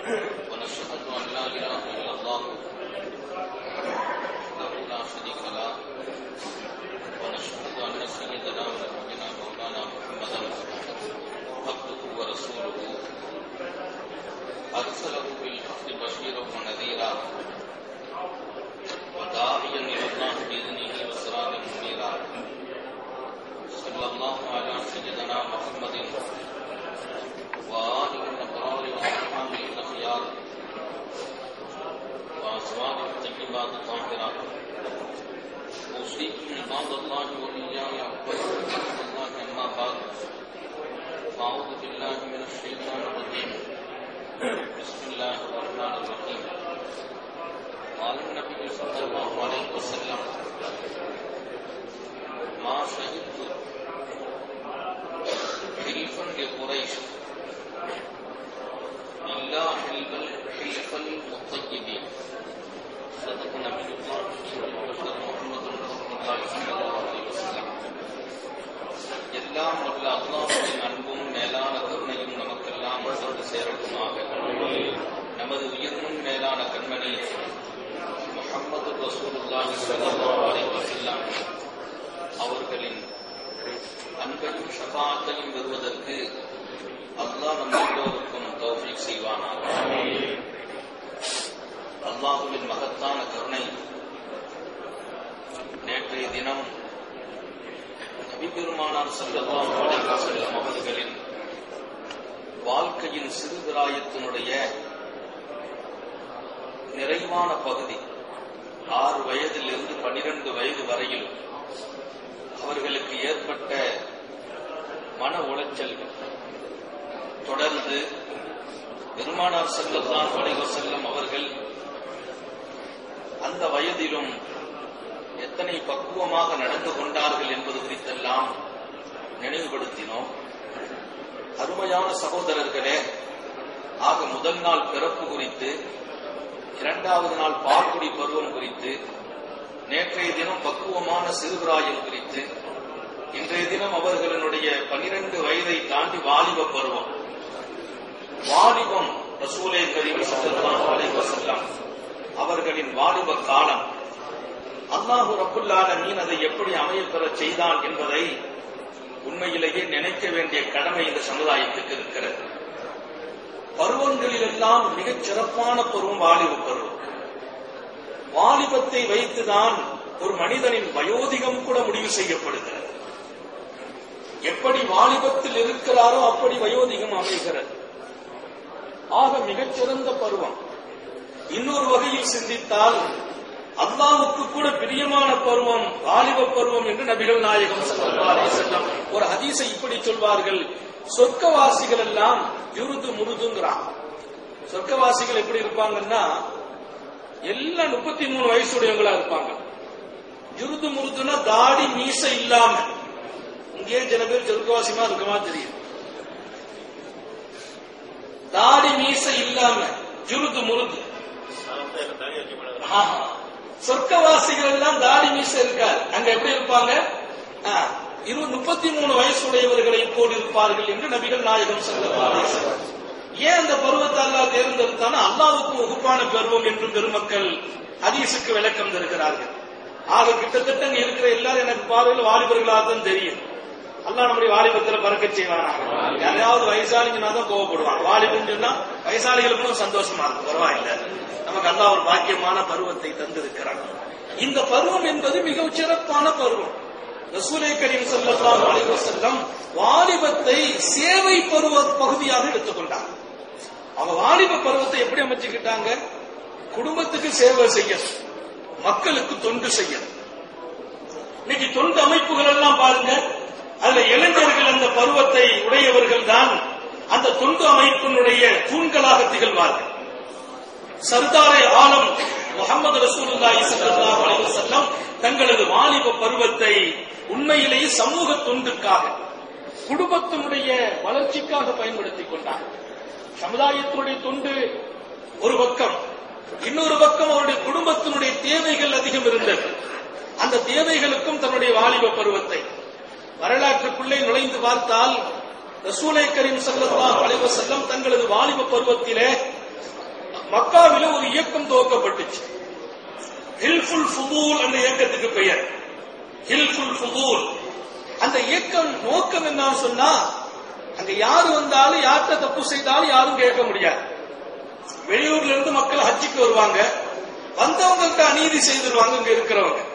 ونشهد أن لا إله إلا الله وحده لا شريك له ونشهد أن سيدنا ونبينا مولانا محمدا عبده ورسوله أرسله بالحق بشيرا ونذيرا وداعيا إلى الله بإذنه وسراجا منيرا صلى الله على سيدنا محمد وآله الأبرار وأصحابه الأخيار وأزواجه الطيبات الطاهرات أوصيكم عباد الله وإياي بتقوى الله أما بعد فأعوذ بالله من الشيطان الرجيم بسم الله الرحمن الرحيم قال النبي صلى الله عليه وسلم ما شهدت حلفا لقريش إلا حلف حلف المطيبين صدق نبي الله بشر محمد رسول الله صلى الله عليه وسلم எல்லாம் உள்ள அல்லாஹ்வின் அன்பும் மேலான கருணையும் நமக்கெல்லாம் வந்து சேரட்டுமாக நமது உயிரினும் மேலான கண்மணி முஹம்மது ரசூலுல்லாஹி ஸல்லல்லாஹு அலைஹி வஸல்லம் அவர்களின் அன்பையும் ஷஃபாத்தையும் பெறுவதற்கு அல்லாஹ் நம் எல்லோருக்கும் தௌஃபீக் செய்வானாக அல்லாஹுவின் மகத்தான கருணை நேற்றைய தினம் நபிபெருமானார் ஸல்லல்லாஹு அலைஹி வஸல்லம் அவர்களின் வாழ்க்கையின் சிறுபிராயத்தினுடைய நிறைவான பகுதி ஆறு வயதிலிருந்து பனிரெண்டு வயது வரையில் அவர்களுக்கு ஏற்பட்ட மன உளைச்சல்கள் தொடர்ந்து பெருமானார் செல்லத்தான் அலைஹி செல்லம் அவர்கள் அந்த வயதிலும் எத்தனை பக்குவமாக நடந்து கொண்டார்கள் என்பது குறித்தெல்லாம் நினைவுபடுத்தினோம் அருமையான சகோதரர்களே ஆக முதல் நாள் பிறப்பு குறித்து இரண்டாவது நாள் பால்குடி பருவம் குறித்து நேற்றைய தினம் பக்குவமான சிறுபிராயம் குறித்து இன்றைய தினம் அவர்களுடைய பனிரெண்டு வயதை தாண்டி வாலிப பருவம் வாலிபம் ரசூலே கரீம் ஸல்லல்லாஹு அலைஹி வஸல்லம் அவர்களின் வாலிப காலம் அல்லாஹு ரப்புல் ஆலமீன் அதை எப்படி அமையப்பெறச் செய்தான் என்பதை உண்மையிலேயே நினைக்க வேண்டிய கடமை இந்த சமுதாயத்துக்கு இருக்கிறது பருவங்களிலெல்லாம் மிகச் சிறப்பான பருவம் வாலிப பருவம் வாலிபத்தை வைத்துதான் ஒரு மனிதனின் வயோதிகம் கூட முடிவு செய்யப்படுகிறது எப்படி வாலிபத்தில் இருக்கிறாரோ அப்படி வயோதிகம் அமைகிறது ஆக மிகச்சிறந்த பருவம் இன்னொரு வகையில் சிந்தித்தால் அல்லாவுக்கு கூட பிரியமான பருவம் வாலிப பருவம் என்று நபிகள் நாயகம் ஸல்லல்லாஹு அலைஹி வஸல்லம் ஒரு ஹதீஸை இப்படி சொல்வார்கள் சொர்க்கவாசிகள் எல்லாம் யுருது முருதுங்கிறான் சொர்க்கவாசிகள் எப்படி இருப்பாங்கன்னா எல்லாம் முப்பத்தி மூணு வயசுடையவங்களா இருப்பாங்க யுருது முருதுனா தாடி மீசை இல்லாம இங்கே சில பேர் சொர்க்கவாசிமா இருக்கமா தெரியும் தாடி மீசை இல்லாம ஜுருது முருது ஆஹா. சொர்க்கவாசிகள் எல்லாம் தாடி மீசை இருக்காது அங்க எப்படி இருப்பாங்க ஆ, இரு முப்பத்தி மூணு வயசுடையவர்களை போல் இருப்பார்கள் என்று நபிகள் நாயகம் சொல்லுவார்கள் ஏன் அந்த பருவத்தை அல்லாஹ் தேர்ந்தெடுத்தானா அல்லாவுக்கு வகுப்பான பருவம் என்று பெருமக்கள் ஹதீஸுக்கு விளக்கம் தருகிறார்கள் ஆக கிட்டத்தட்ட இங்க இருக்கிற எல்லாரும் எனக்கு பார்வையில் வாலிபர்களாக தான் தெரியும் அல்லாஹ் நம்முடைய வாலிபத்துல பறக்க செய்வானா யாரையாவது வயசாளிங்கன்னா தான் கோவப்படுவான் வாலிபன் சொன்னா வயசாளிகளுக்கும் சந்தோஷமா இருக்கும் பரவாயில்ல நமக்கு அல்லாஹ் ஒரு பாக்கியமான பருவத்தை தந்திருக்கிறான் இந்த பருவம் என்பது மிக சிறப்பான பருவம் ரசூலை கரீம் ஸல்லல்லாஹு அலைஹி வஸல்லம் வாலிபத்தை சேவை பருவ பகுதியாக எடுத்துக்கொண்டார் அவங்க வாலிப பருவத்தை எப்படி அமைச்சுக்கிட்டாங்க குடும்பத்துக்கு சேவை செய்யணும் மக்களுக்கு தொண்டு செய்யணும் இன்னைக்கு தொண்டு அமைப்புகள் எல்லாம் பாருங்க அதுல இளைஞர்கள் அந்த பருவத்தை உடையவர்கள் தான் அந்த தொண்டு அமைப்பினுடைய தூண்களாக திகழ்வார்கள் சர்தாரே ஆலம் முகமது ரசூலுல்லாஹி ஸல்லல்லாஹு அலைஹி வஸல்லம் தங்களது வாலிப பருவத்தை உண்மையிலேயே சமூக தொண்டுக்காக குடும்பத்தினுடைய வளர்ச்சிக்காக பயன்படுத்திக் கொண்டார் சமுதாயத்தினுடைய தொண்டு ஒரு பக்கம் இன்னொரு பக்கம் அவருடைய குடும்பத்தினுடைய தேவைகள் அதிகம் இருந்தது அந்த தேவைகளுக்கும் தன்னுடைய வாலிப பருவத்தை வரலாற்றுக்குள்ளே நுழைந்து பார்த்தால் ரசூலை கரீம் ஸல்லல்லாஹு அலைஹி வஸல்லம் தங்களது வாலிப பருவத்திலே மக்காவில ஒரு இயக்கம் துவக்கப்பட்டுச்சு ஹில்ஃபுல் ஃபுதூல் அந்த இயக்கத்துக்கு பெயர் ஹில்ஃபுல் ஃபுதூல் அந்த இயக்கம் நோக்கம் என்ன சொன்னா அங்க யாரு வந்தாலும் யார்கிட்ட தப்பு செய்தாலும் யாரும் கேட்க முடியாது வெளியூர்ல இருந்து மக்கள் ஹஜ்ஜிக்கு வருவாங்க வந்தவங்களுக்கு அநீதி செய்திருவாங்க இங்க இருக்கிறவங்க